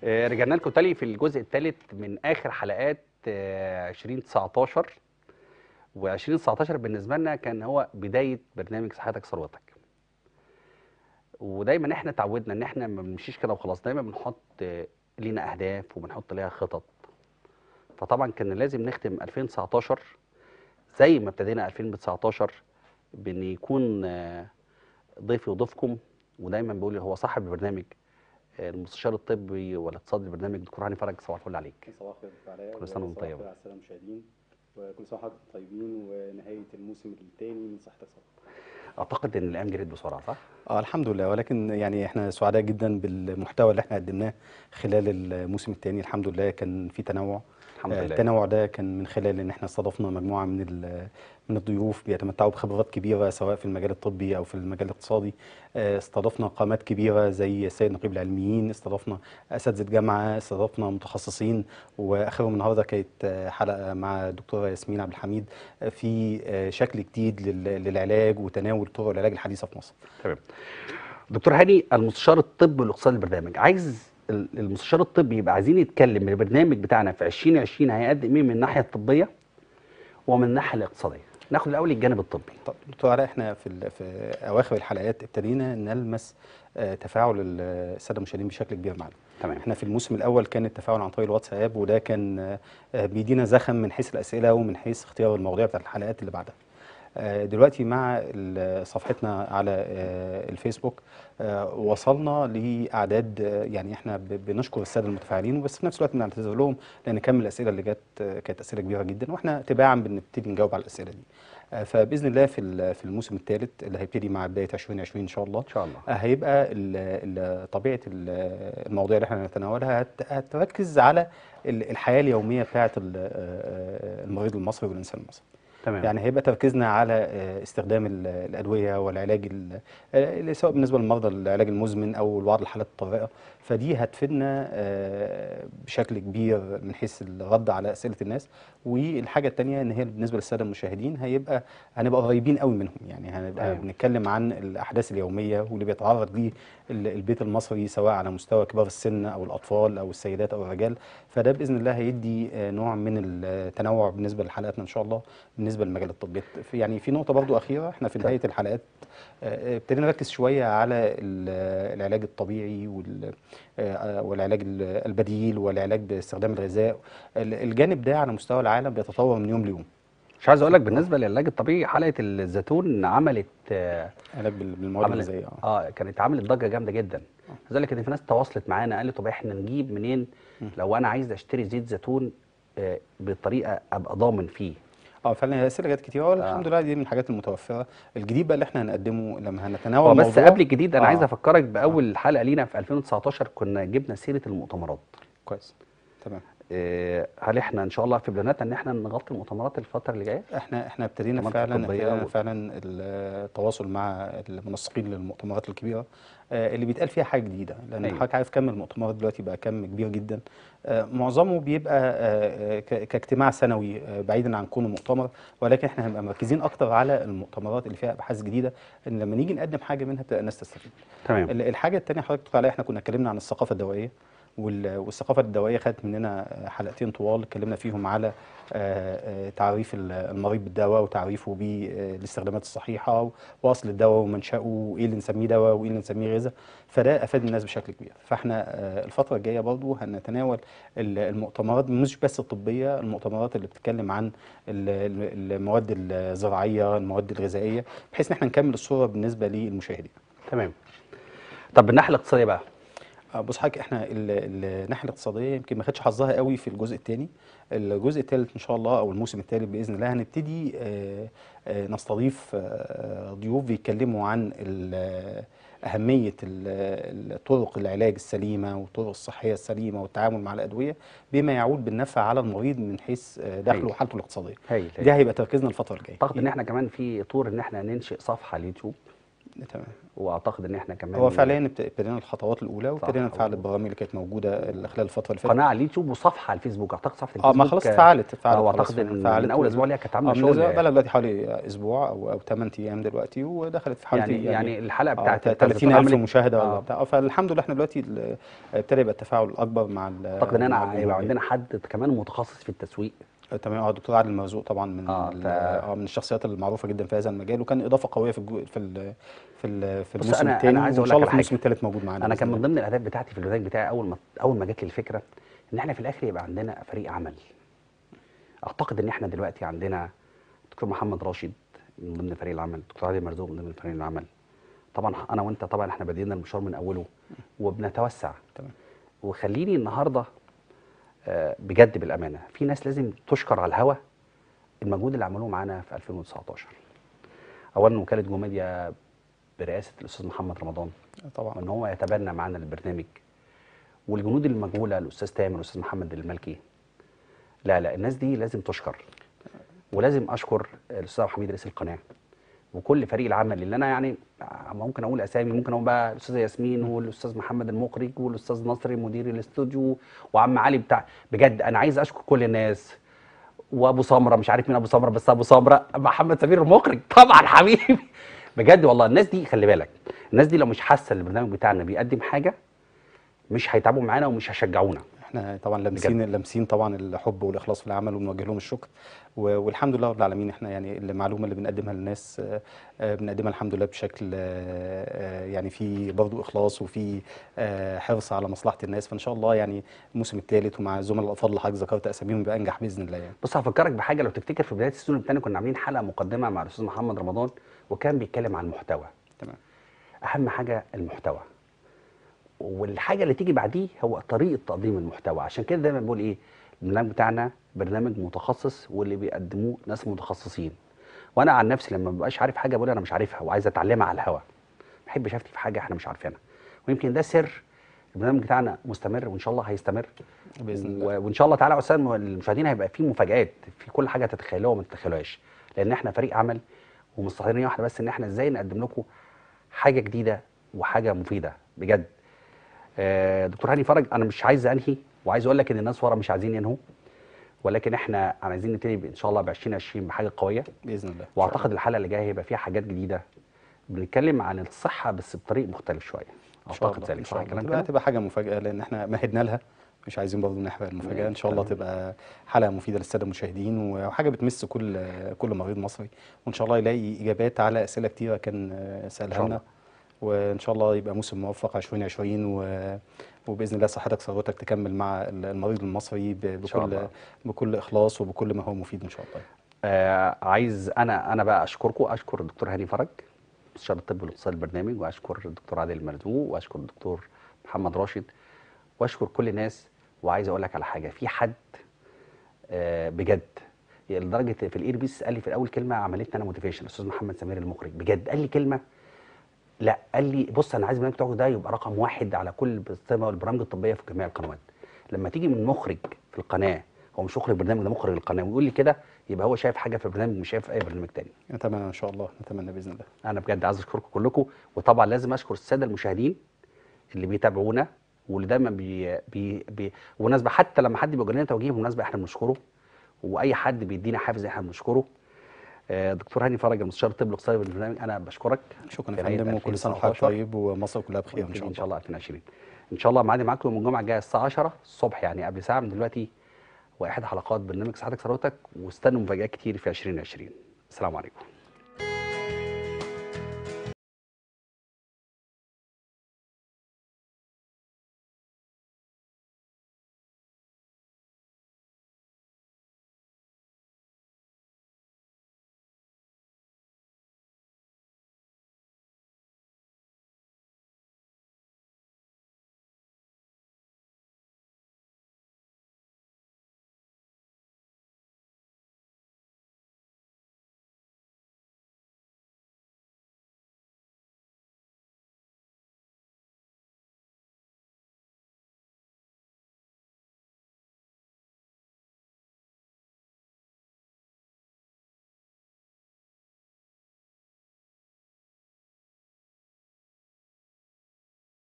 آه، رجعنا لكم تاني في الجزء الثالث من اخر حلقات آه، 2019 و2019 بالنسبه لنا كان هو بدايه برنامج صحتك ثروتك ودايما احنا اتعودنا ان احنا ما بنمشيش كده وخلاص دايما بنحط آه، لينا اهداف وبنحط ليها خطط فطبعا كان لازم نختم 2019 زي ما ابتدينا 2019 بان يكون آه، ضيفي وضيفكم ودايما بقول هو صاحب البرنامج آه، المستشار الطبي والاقتصادي للبرنامج دكتور هاني فرج صباح الفل عليك صباح الخير عليا كل سنة وانت وصباح طيب. الخير على الساده المشاهدين وكل سنه وحضرتك طيبين ونهايه الموسم الثاني من صحتك صح اعتقد ان الايام جريت بسرعه صح اه الحمد لله ولكن يعني احنا سعداء جدا بالمحتوى اللي احنا قدمناه خلال الموسم الثاني الحمد لله كان في تنوع الحمد آه، لله التنوع ده كان من خلال ان احنا استضفنا مجموعه من ال- من الضيوف بيتمتعوا بخبرات كبيره سواء في المجال الطبي او في المجال الاقتصادي آه، استضفنا قامات كبيره زي السيد نقيب العلميين استضفنا اساتذه جامعه استضفنا متخصصين واخرهم النهارده كانت آه، حلقه مع الدكتوره ياسمين عبد الحميد آه، في آه، شكل جديد لل- للعلاج وتناول طرق العلاج الحديثه في مصر تمام دكتور هاني المستشار الطبي والاقتصادي للبرنامج عايز ال- المستشار الطبي يبقى عايزين يتكلم البرنامج بتاعنا في 2020 هيقدم ايه من الناحيه الطبيه ومن الناحيه الاقتصاديه ناخد الاول الجانب الطبي طب دكتور علاء احنا في ال- في اواخر الحلقات ابتدينا نلمس آه، تفاعل ال- الساده المشاهدين بشكل كبير معنا تمام احنا في الموسم الاول كان التفاعل عن طريق الواتساب وده كان آه، آه، بيدينا زخم من حيث الاسئله ومن حيث اختيار المواضيع بتاعت الحلقات اللي بعدها آه، دلوقتي مع ال- صفحتنا على آه، الفيسبوك آه، وصلنا لاعداد آه، يعني احنا ب- بنشكر الساده المتفاعلين بس في نفس الوقت بنعتذر لهم لان كم الاسئله اللي جت آه، كانت اسئله كبيره جدا واحنا تباعا بنبتدي نجاوب على الاسئله دي آه، فباذن الله في ال- في الموسم الثالث اللي هيبتدي مع بدايه 2020 ان شاء الله ان شاء الله آه، هيبقى ال- ال- طبيعه ال- المواضيع اللي احنا هنتناولها هت- هتركز على ال- الحياه اليوميه بتاعه ال- آه، المريض المصري والانسان المصري تمام يعني هيبقى تركيزنا على آه، استخدام ال- الادويه والعلاج ال- آه، سواء بالنسبه للمرضى العلاج المزمن او بعض الحالات الطارئه فدي هتفيدنا آه، بشكل كبير من حيث الرد على اسئله الناس والحاجه الثانيه ان هي بالنسبه للساده المشاهدين هيبقى هنبقى قريبين قوي منهم يعني هنبقى أيوة. بنتكلم عن الاحداث اليوميه واللي بيتعرض ليه ال- البيت المصري سواء على مستوى كبار السن او الاطفال او السيدات او الرجال فده باذن الله هيدي آه، نوع من التنوع بالنسبه لحلقاتنا ان شاء الله بالنسبه للمجال الطبي في- يعني في نقطه برضو اخيره احنا في نهايه الحلقات آه، ابتدينا نركز شويه على ال- العلاج الطبيعي وال- آه، والعلاج ال- البديل والعلاج باستخدام الغذاء ال- الجانب ده على مستوى العالم بيتطور من يوم ليوم مش عايز اقول لك بالنسبه للعلاج الطبيعي حلقه الزيتون عملت آه، علاج بال- بالمواد عملت الغذائيه آه. اه كانت عملت ضجه جامده جدا لذلك ان في ناس تواصلت معانا قالت طب احنا نجيب منين لو انا عايز اشتري زيت زيتون آه، بطريقه ابقى ضامن فيه اه فعلا هي اسئله جت كتير والحمد لله دي من الحاجات المتوفره الجديد بقى اللي احنا هنقدمه لما هنتناول هو بس الموضوع قبل الجديد انا آه. عايز افكرك باول حلقه لينا في 2019 كنا جبنا سيره المؤتمرات كويس تمام آه، هل احنا ان شاء الله في بلاناتنا ان احنا نغطي المؤتمرات الفتره اللي جايه احنا احنا ابتدينا المؤتمرات فعلا الطبية ابتدينا و- فعلا التواصل مع المنسقين للمؤتمرات الكبيره آه، اللي بيتقال فيها حاجه جديده لان أيوة. حضرتك عارف كم المؤتمرات دلوقتي بقى كم كبير جدا آه، معظمه بيبقى آه، آه، ك- كاجتماع سنوي آه، بعيدا عن كونه مؤتمر ولكن احنا هنبقى مركزين اكتر على المؤتمرات اللي فيها ابحاث جديده ان لما نيجي نقدم حاجه منها تبقى الناس تستفيد تمام ال- الحاجه الثانيه حضرتك بتقول عليها احنا كنا اتكلمنا عن الثقافه الدوائيه وال- والثقافه الدوائيه خدت مننا حلقتين طوال اتكلمنا فيهم على آه، آه، تعريف ال- المريض بالدواء وتعريفه بالاستخدامات الصحيحه واصل الدواء ومنشاه وايه اللي نسميه دواء وايه اللي نسميه غذاء فده افاد الناس بشكل كبير فاحنا آه، الفتره الجايه برضو هنتناول ال- المؤتمرات مش بس الطبيه المؤتمرات اللي بتتكلم عن ال- ال- المواد الزراعيه المواد الغذائيه بحيث ان احنا نكمل الصوره بالنسبه للمشاهدين تمام طب الناحيه الاقتصاديه بقى آه، بص حضرتك احنا ال- ال- الناحيه الاقتصاديه يمكن ما خدش حظها قوي في الجزء الثاني الجزء الثالث ان شاء الله او الموسم الثالث باذن الله هنبتدي آه، آه، نستضيف آه، ضيوف بيتكلموا عن ال- اهميه ال- ال- طرق العلاج السليمه والطرق الصحيه السليمه والتعامل مع الادويه بما يعود بالنفع على المريض من حيث آه، دخله هايل. وحالته الاقتصاديه هايل ده هيبقى تركيزنا الفتره الجايه اعتقد ان احنا كمان في طور ان احنا ننشئ صفحه على اليوتيوب تمام واعتقد ان احنا كمان هو فعليا ابت- ابتدينا الخطوات الاولى وابتدينا صح. نفعل البرامج اللي كانت موجوده خلال الفتره اللي فاتت قناه على اليوتيوب وصفحه على الفيسبوك اعتقد صفحه اه ما الفيسبوك خلاص اتفعلت اه اتفعلت خلاص واعتقد ان فعلت من اول اسبوع ليها كانت اه عامله من شغل الأسبوع- بقى دلوقتي حوالي اسبوع او او 8 ايام دلوقتي ودخلت في حوالي يعني يعني الحلقه اه بتاعت 30000 عملت- مشاهده ولا آه. بتاع فالحمد لله احنا دلوقتي ال- ابتدى يبقى التفاعل الاكبر مع ال- اعتقد ان مع انا هيبقى الجمهور. عندنا حد كمان متخصص في التسويق آه، تمام اه الدكتور عادل مرزوق طبعا من آه، ال- ف- اه من الشخصيات المعروفه جدا في هذا المجال وكان اضافه قويه في الجو في ال في ال في بص الموسم أنا- أنا الثاني عايز وان أقول شاء لك الله على في الموسم حاجة. الثالث موجود معانا انا بإذن كان من الله. ضمن الاهداف بتاعتي في البرنامج بتاعي اول ما اول ما جات لي الفكره ان احنا في الاخر يبقى عندنا فريق عمل اعتقد ان احنا دلوقتي عندنا دكتور محمد راشد من ضمن فريق العمل دكتور علي مرزوق من ضمن فريق العمل طبعا انا وانت طبعا احنا بدينا المشوار من اوله وبنتوسع تمام وخليني النهارده آه، بجد بالامانه في ناس لازم تشكر على الهوا المجهود اللي عملوه معانا في 2019 اولا وكاله جوميديا برئاسه الاستاذ محمد رمضان طبعا ان هو يتبنى معانا البرنامج والجنود المجهوله الاستاذ تامر الاستاذ محمد الملكي لا لا الناس دي لازم تشكر ولازم اشكر الاستاذ حميد رئيس القناه وكل فريق العمل اللي انا يعني ممكن اقول اسامي ممكن اقول بقى الاستاذه ياسمين والاستاذ محمد المخرج والاستاذ نصري مدير الاستوديو وعم علي بتاع بجد انا عايز اشكر كل الناس وابو سمره مش عارف مين ابو سمره بس ابو سمره محمد سمير المخرج طبعا حبيبي بجد والله الناس دي خلي بالك الناس دي لو مش حاسه ان البرنامج بتاعنا بيقدم حاجه مش هيتعبوا معانا ومش هيشجعونا احنا طبعا لامسين لامسين طبعا الحب والاخلاص في العمل وبنوجه لهم الشكر و- والحمد لله رب العالمين احنا يعني المعلومه اللي بنقدمها للناس آه، آه، بنقدمها الحمد لله بشكل آه، آه، يعني في برضه اخلاص وفي آه، حرص على مصلحه الناس فان شاء الله يعني الموسم الثالث ومع الزملاء الافاضل اللي حضرتك ذكرت اساميهم يبقى انجح باذن الله يعني بص هفكرك بحاجه لو تفتكر في بدايه السيزون الثاني كنا عاملين حلقه مقدمه مع الاستاذ محمد رمضان وكان بيتكلم عن المحتوى تمام اهم حاجه المحتوى والحاجه اللي تيجي بعديه هو طريقه تقديم المحتوى عشان كده دايما بقول ايه البرنامج بتاعنا برنامج متخصص واللي بيقدموه ناس متخصصين وانا عن نفسي لما مبقاش عارف حاجه بقول انا مش عارفها وعايز اتعلمها على الهوا ما بحبش افتي في حاجه احنا مش عارفينها ويمكن ده سر البرنامج بتاعنا مستمر وان شاء الله هيستمر باذن الله و- وان شاء الله تعالى عشان المشاهدين هيبقى فيه مفاجآت في كل حاجه تتخيلوها وما تتخيلوهاش لان احنا فريق عمل ومستحضرين واحده بس ان احنا ازاي نقدم لكم حاجه جديده وحاجه مفيده بجد آه، دكتور هاني فرج انا مش عايز انهي وعايز اقول لك ان الناس ورا مش عايزين ينهوا ولكن احنا عايزين نبتدي ان شاء الله ب 2020 بحاجه قويه باذن الله واعتقد الحلقه اللي جايه هيبقى فيها حاجات جديده بنتكلم عن الصحه بس بطريق مختلف شويه ان شاء اعتقد الله ان ذلك شاء صح الله الكلام تبقى, كده تبقى حاجه مفاجاه لان احنا مهدنا لها مش عايزين برضه نحرق المفاجاه ان شاء الله تبقى حلقه مفيده للساده المشاهدين وحاجه بتمس كل كل مريض مصري وان شاء الله يلاقي اجابات على اسئله كتيره كان إن سالها شاء لنا الله. وان شاء الله يبقى موسم موفق 2020 و وباذن الله صحتك ثروتك تكمل مع المريض المصري ب- شاء بكل الله. بكل اخلاص وبكل ما هو مفيد ان شاء الله آه عايز انا انا بقى اشكركم اشكر الدكتور هاني فرج مستشار الطب والاقتصاد البرنامج واشكر الدكتور عادل المرزوق واشكر الدكتور محمد راشد واشكر كل الناس وعايز اقول لك على حاجه في حد آه بجد لدرجه في الايربيس قال لي في الاول كلمه عملتني انا موتيفيشن الاستاذ محمد سمير المخرج بجد قال لي كلمه لا قال لي بص انا عايز البرنامج بتاعك ده يبقى رقم واحد على كل البرنامج البرامج الطبيه في جميع القنوات لما تيجي من مخرج في القناه هو مش مخرج برنامج ده مخرج القناه ويقول لي كده يبقى هو شايف حاجه في البرنامج مش شايف في اي برنامج تاني نتمنى ان شاء الله نتمنى باذن الله انا بجد عايز اشكركم كلكم وطبعا لازم اشكر الساده المشاهدين اللي بيتابعونا واللي دايما بي بي بي ومناسبه حتى لما حد بيوجه لنا توجيه بالمناسبه احنا بنشكره واي حد بيدينا حافز احنا بنشكره آه، دكتور هاني فرج المستشار الطب الاقتصادي بالبرنامج انا بشكرك شكرا في يا نهاية فندم وكل سنه وحضرتك 2019. طيب ومصر كلها بخير ان ونبتدي شاء ان الله شاء الله 2020 ان شاء الله معادي معاكم يوم الجمعه الجايه الساعه 10 الصبح يعني قبل ساعه من دلوقتي واحد حلقات برنامج صحتك ثروتك واستنوا مفاجآت كتير في 2020 السلام عليكم